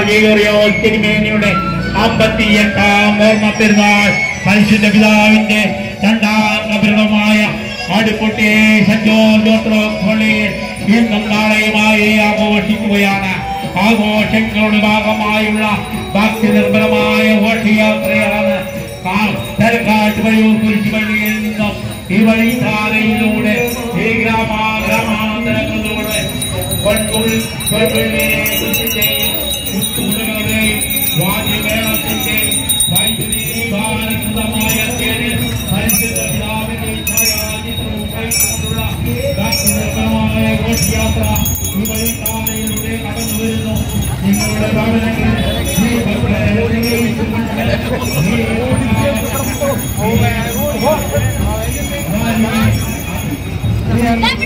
ഗീഗോറിയോസ് തിരുമേനിയുടെ അമ്പത്തി എട്ടാം ഓർമ്മ പെരുന്നാൾ പരിശുദ്ധ പിതാവിന്റെ രണ്ടാം കബരണമായ ആടുകുട്ടി സെന്റ് ജോർജ് ഓർത്തഡോക്സ് പള്ളിയിൽ ഇന്നും നാളെയുമായി ആഘോഷിക്കുകയാണ് ആഘോഷങ്ങളുടെ ഭാഗമായുള്ള ഭക്തി നിർഭരമായ ഘോഷയാത്രയാണ് തലക്കാട്ട് വഴിയോ കുരിശുപള്ളിയിൽ നിന്നും ഈ വഴിധാരയിലൂടെ ഈ ഗ്രാമ ഗ്രാമാന്തരങ്ങളിലൂടെ പൊൻപുൽ പൊൻപുള്ളിയെയും കുത്തുകളുടെയും വാദ്യമേളത്തിന്റെയും വൈദ്യുതി ഭാരതമായ പേരിൽ പരിശുദ്ധ പിതാവിന്റെ ഛായാചിത്രവും കൈക്കൊണ്ടുള്ള ഭക്തിനിർഭരമായ ഘോഷയാത്ര ഈ വഴിധാരയിലൂടെ കടന്നു വരുന്നു നിങ്ങളുടെ ഭവനങ്ങളിൽ ഈ ഭക്തരെ Dapat